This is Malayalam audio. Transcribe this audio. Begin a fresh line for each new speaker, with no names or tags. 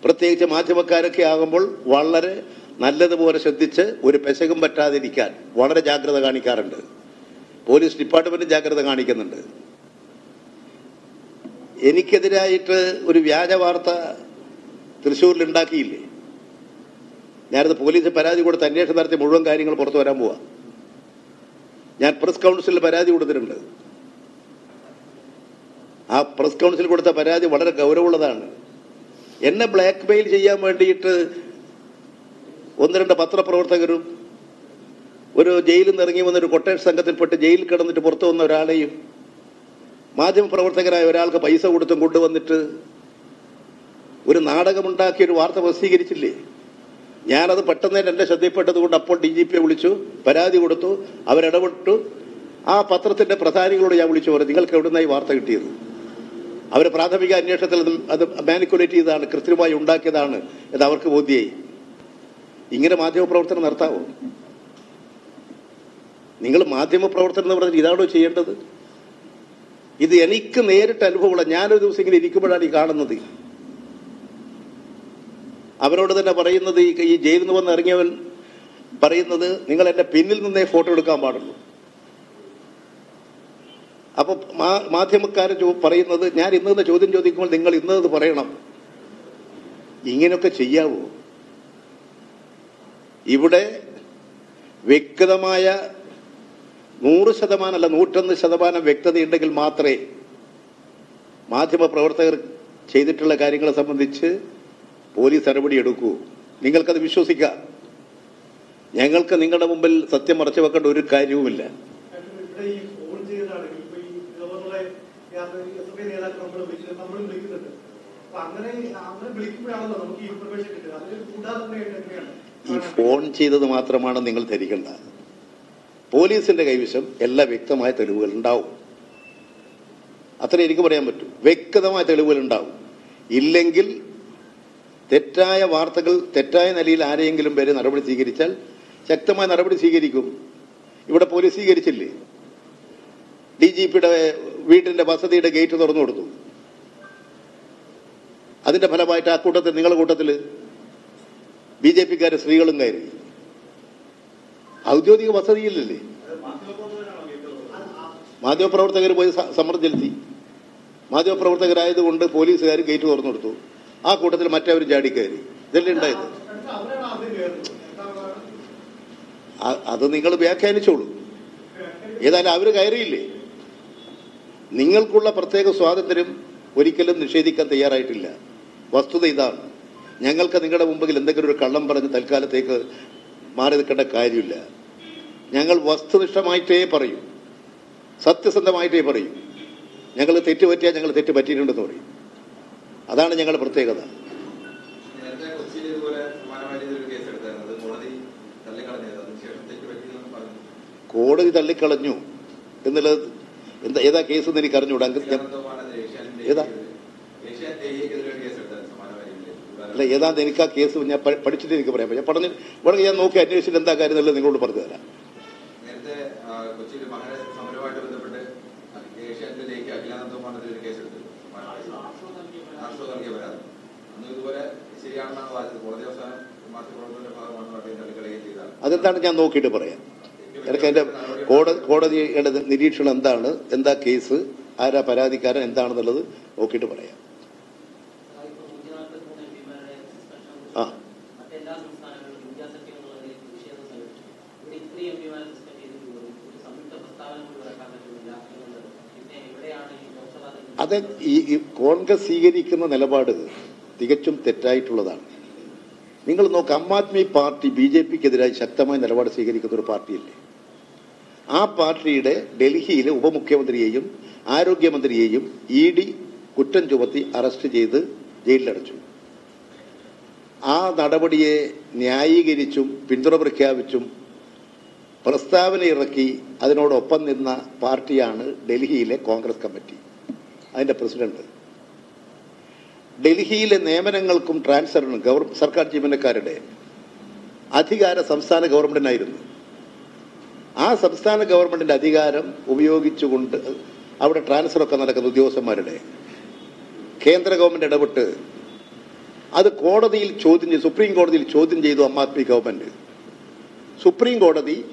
പ്രത്യേകിച്ച് മാധ്യമക്കാരൊക്കെ ആകുമ്പോൾ വളരെ നല്ലതുപോലെ ശ്രദ്ധിച്ച് ഒരു പെശകും പറ്റാതിരിക്കാൻ വളരെ ജാഗ്രത കാണിക്കാറുണ്ട് പോലീസ് ഡിപ്പാർട്ട്മെന്റും ജാഗ്രത കാണിക്കുന്നുണ്ട് എനിക്കെതിരായിട്ട് ഒരു വ്യാജ വാർത്ത തൃശ്ശൂരിൽ ഉണ്ടാക്കിയില്ലേ ഞാനത് പോലീസ് പരാതി കൊടുത്ത് അന്വേഷണം നടത്തി മുഴുവൻ കാര്യങ്ങൾ പുറത്തു വരാൻ പോവാ ഞാൻ പ്രസ് കൗൺസിലിൽ പരാതി കൊടുത്തിട്ടുണ്ട് ആ പ്രസ് കൗൺസിൽ കൊടുത്ത പരാതി വളരെ ഗൗരവമുള്ളതാണ് എന്നെ ബ്ലാക്ക് മെയിൽ ചെയ്യാൻ വേണ്ടിയിട്ട് ഒന്ന് രണ്ട് പത്രപ്രവർത്തകരും ഒരു ജയിലിൽ നിന്ന് ഇറങ്ങി വന്ന ഒരു കൊട്ടേഷൻ സംഘത്തിൽപ്പെട്ട് ജയിലിൽ കിടന്നിട്ട് പുറത്തു വന്ന ഒരാളെയും മാധ്യമപ്രവർത്തകരായ ഒരാൾക്ക് പൈസ കൊടുത്തും കൊണ്ടുവന്നിട്ട് ഒരു നാടകമുണ്ടാക്കി ഒരു വാർത്ത പ്രസിദ്ധീകരിച്ചില്ലേ ഞാനത് പെട്ടെന്ന് തന്നെ എൻ്റെ ശ്രദ്ധയിൽപ്പെട്ടത് കൊണ്ട് അപ്പോൾ ഡി ജി പിയെ വിളിച്ചു പരാതി കൊടുത്തു അവരിടപെട്ടു ആ പത്രത്തിന്റെ പ്രധാനികളോട് ഞാൻ വിളിച്ചു പറഞ്ഞു നിങ്ങൾക്ക് എവിടുന്നായി വാർത്ത കിട്ടിയത് അവർ പ്രാഥമിക അന്വേഷണത്തിൽ അത് അത് മാനിക്കുലേറ്റ് ചെയ്തതാണ് കൃത്രിമമായി ഉണ്ടാക്കിയതാണ് എന്ന് അവർക്ക് ബോധ്യമായി ഇങ്ങനെ മാധ്യമപ്രവർത്തനം നടത്താവോ നിങ്ങൾ മാധ്യമപ്രവർത്തനം എന്ന് പറഞ്ഞാൽ ഇതാണോ ചെയ്യേണ്ടത് ഇത് എനിക്ക് നേരിട്ട് അനുഭവമുള്ള ഞാനൊരു ദിവസം ഇങ്ങനെ ഇരിക്കുമ്പോഴാണ് ഈ കാണുന്നത് അവരോട് തന്നെ പറയുന്നത് ഈ ഈ ജയിലിൽ നിന്ന് വന്ന് ഇറങ്ങിയവൻ പറയുന്നത് നിങ്ങൾ എന്റെ പിന്നിൽ നിന്നേ ഫോട്ടോ എടുക്കാൻ പാടുള്ളൂ അപ്പൊ മാ- മാധ്യമക്കാരൻ ചോ- പറയുന്നത് ഞാൻ ഇന്നത് ചോദ്യം ചോദിക്കുമ്പോൾ നിങ്ങൾ ഇന്നത് പറയണം ഇങ്ങനെയൊക്കെ ചെയ്യാവോ ഇവിടെ വ്യക്തമായ നൂറ് ശതമാനം അല്ല നൂറ്റൊന്ന് ശതമാനം വ്യക്തതയുണ്ടെങ്കിൽ മാത്രമേ മാധ്യമ പ്രവർത്തകർ ചെയ്തിട്ടുള്ള കാര്യങ്ങളെ സംബന്ധിച്ച് പോലീസ് നടപടി എടുക്കൂ നിങ്ങൾക്കത് വിശ്വസിക്കാം ഞങ്ങൾക്ക് നിങ്ങളുടെ മുമ്പിൽ സത്യം മറച്ചു വെക്കേണ്ട ഒരു കാര്യവുമില്ല
ഇവിടെ ഈ ഫോൺ ചെയ്തതാണെങ്കിൽ ഇപ്പൊ ഈ ഗവർണറെ എസ് എഫ് ഐ നേതാക്കൾ നമ്മൾ വിളിക്കുന്നത് നമ്മളും വിളിക്കുന്നുണ്ട് അപ്പൊ അങ്ങനെ അങ്ങനെ വിളിക്കുമ്പോഴാണല്ലോ നമുക്ക് ഈ ഇൻഫർമേഷൻ കിട്ടുക അതിൽ കൂടാതെ തന്നെ എങ്ങനെയാണ്
ഈ ഫോൺ ചെയ്തത് മാത്രമാണ് നിങ്ങൾ ധരിക്കേണ്ട പോലീസിന്റെ കൈവശം എല്ലാ വ്യക്തമായ തെളിവുകൾ ഉണ്ടാവും അത്ര എനിക്ക് പറയാൻ പറ്റും വ്യക്തമായ തെളിവുകൾ ഉണ്ടാവും ഇല്ലെങ്കിൽ തെറ്റായ വാർത്തകൾ തെറ്റായ നിലയിൽ ആരെയെങ്കിലും പേര് നടപടി സ്വീകരിച്ചാൽ ശക്തമായ നടപടി സ്വീകരിക്കും ഇവിടെ പോലീസ് സ്വീകരിച്ചില്ലേ ഡി ജി പിയുടെ വീട്ടിന്റെ വസതിയുടെ ഗേറ്റ് തുറന്നു കൊടുത്തു അതിന്റെ ഫലമായിട്ട് ആ കൂട്ടത്തിൽ നിങ്ങളുടെ കൂട്ടത്തിൽ ബി ജെ പിക്കാരെ സ്ത്രീകളും കയറി ഔദ്യോഗിക വസതിയില്ലല്ലേ മാധ്യമപ്രവർത്തകർ പോയി സ- സമ്മർദ്ദം ചെലുത്തി മാധ്യമപ്രവർത്തകരായതുകൊണ്ട് പോലീസുകാർ ഗേറ്റ് തുറന്നു കൊടുത്തു ആ കൂട്ടത്തിൽ മറ്റവരും ചാടിക്കയറി ഇതല്ലേ ഉണ്ടായത്
അവരാണ് ആദ്യം കയറുന്നത് എന്താണ്
അ- അത് നിങ്ങൾ വ്യാഖ്യാനിച്ചോളൂ ഏതായാലും അവർ കയറിയില്ലേ നിങ്ങൾക്കുള്ള പ്രത്യേക സ്വാതന്ത്ര്യം ഒരിക്കലും നിഷേധിക്കാൻ തയ്യാറായിട്ടില്ല വസ്തുത ഇതാണ് ഞങ്ങൾക്ക് നിങ്ങളുടെ മുമ്പിൽ എന്തെങ്കിലും ഒരു കള്ളം പറഞ്ഞ് തൽക്കാലത്തേക്ക് മാറി നിൽക്കേണ്ട കാര്യമില്ല ഞങ്ങൾ വസ്തുനിഷ്ഠമായിട്ടേ പറയൂ സത്യസന്ധമായിട്ടേ പറയൂ ഞങ്ങൾ തെറ്റ് പറ്റിയാൽ ഞങ്ങൾ തെറ്റ് പറ്റിയിട്ടുണ്ടെന്ന് പറയും അതാണ് ഞങ്ങളുടെ പ്രത്യേകത
നേരത്തെ കൊച്ചിയിൽ ഇതുപോലെ സമാനമായ രീതിയിൽ ഒരു കേസ് എടുത്തായിരുന്നു അത് കോടതി തള്ളിക്കളഞ്ഞത് അതിനുശേഷം തെറ്റ് പറ്റിയെന്ന് പറഞ്ഞു
കോടതി തള്ളിക്കളഞ്ഞു എന്നുള്ളത് എന്താ ഏതാ കേസ് എന്ന് എനിക്ക് അറിഞ്ഞുകൂടാ ഞാൻ
ശ്രീകാന്തോമാണെതിരെ ഏഷ്യാനെറ്റ്
ഏതാ?
ഏഷ്യാനെറ്റ് ഏരിയക്കെതിരെ ഒരു കേസ് എടുത്തായിരുന്നു സമാനമായ രീതിയിൽ
അല്ല ഏതാണ്ട് എനിക്ക് ആ കേസ് ഞാൻ പ- പഠിച്ചിട്ട് എനിക്ക് പറയാം ഞാൻ പഠന വേണമെങ്കിൽ ഞാൻ നോക്കി അന്വേഷിച്ചിട്ട് എന്താ കാര്യം എന്നുള്ളത് നിങ്ങളോട് പറഞ്ഞു തരാം
നേരത്തെ ആ, കൊച്ചിയിൽ മഹാരാജ സമരവുമായിട്ട് ബന്ധപ്പെട്ട് ഏഷ്യാനെറ്റിലേക്ക് അഖിലാനന്ദോമാണെതിരെ ഒരു കേസ് എടുത്തിരുന്നു ആർഷോ നൽകിയ പരാതി അന്ന് ഇതുപോലെ ശരിയാണെന്നാണ് വാദിച്ചത് കോടതി അവസാനം മാധ്യമപ്രവർത്തകരുടെ ഭാഗമാണെന്ന് പറഞ്ഞ് തള്ളിക്കളയുകയും ചെയ്തതാണ്
അതെന്താണ് ഞാൻ നോക്കിയിട്ട് പറയാം എനിക്ക് അതിന്റെ കോടതി കോടതിയുടെ നിരീക്ഷണം എന്താണ് എന്താ കേസ് ആരാ പരാതിക്കാരൻ എന്താണെന്നുള്ളത് നോക്കിയിട്ട് പറയാം
ഇപ്പോൾ നൂറ്റിനാൽപ്പത്തിമൂന്ന് എം പിമാരുടെ സസ്പെൻഷൻ
ആ.
മറ്റെല്ലാ സംസ്ഥാനങ്ങളിലും ഇന്ത്യ സഖ്യം എന്നുള്ള നിലയിൽ പ്രതിഷേധം സംഘടിപ്പിച്ചു ഇവിടെ ഇത്രയും എം പിമാരെ സസ്പെൻഡ് ചെയ്തിട്ട് പോലും ഒരു സംയുക്ത പ്രസ്താവന പോലും ഇറക്കാൻ പറ്റുന്നില്ല എന്നുള്ളത് പിന്നെ എവിടെയാണ് ഈ ലോക്സഭാ തെരഞ്ഞെടുപ്പ്
അത് ഈ ഈ കോൺഗ്രസ് സ്വീകരിക്കുന്ന നിലപാട് തികച്ചും തെറ്റായിട്ടുള്ളതാണ് നിങ്ങൾ നോക്ക് Aam Aadmi party B J പിക്കെതിരായി ശക്തമായ നിലപാട് സ്വീകരിക്കുന്ന ഒരു പാർട്ടിയല്ലേ ആ പാർട്ടിയുടെ ഡൽഹിയിലെ ഉപമുഖ്യമന്ത്രിയെയും ആരോഗ്യമന്ത്രിയെയും ഇ ഡി കുറ്റം ചുമത്തി അറസ്റ്റ് ചെയ്ത് ജയിലിലടച്ചു ആ നടപടിയെ ന്യായീകരിച്ചും പിന്തുണ പ്രഖ്യാപിച്ചും പ്രസ്താവന ഇറക്കി അതിനോടൊപ്പം നിന്ന പാർട്ടിയാണ് ഡൽഹിയിലെ കോൺഗ്രസ് കമ്മിറ്റി അതിന്റെ പ്രസിഡന്റ് ഡൽഹിയിലെ നിയമനങ്ങൾക്കും ട്രാൻസ്ഫറിനും ഗവർ സർക്കാർ ജീവനക്കാരുടെ അധികാര സംസ്ഥാന ഗവൺമെന്റിനായിരുന്നു ആ സംസ്ഥാന ഗവൺമെന്റിന്റെ അധികാരം ഉപയോഗിച്ചുകൊണ്ട് അവിടെ ട്രാൻസ്ഫർ ഒക്കെ നടക്കുന്ന ഉദ്യോഗസ്ഥന്മാരുടെ കേന്ദ്ര ഗവൺമെന്റ് ഇടപെട്ട് അത് കോടതിയിൽ ചോദ്യം ചെയ്തു സുപ്രീം കോടതിയിൽ ചോദ്യം ചെയ്തു ആം ആദ്മി ഗവൺമെന്റ് സുപ്രീം കോടതി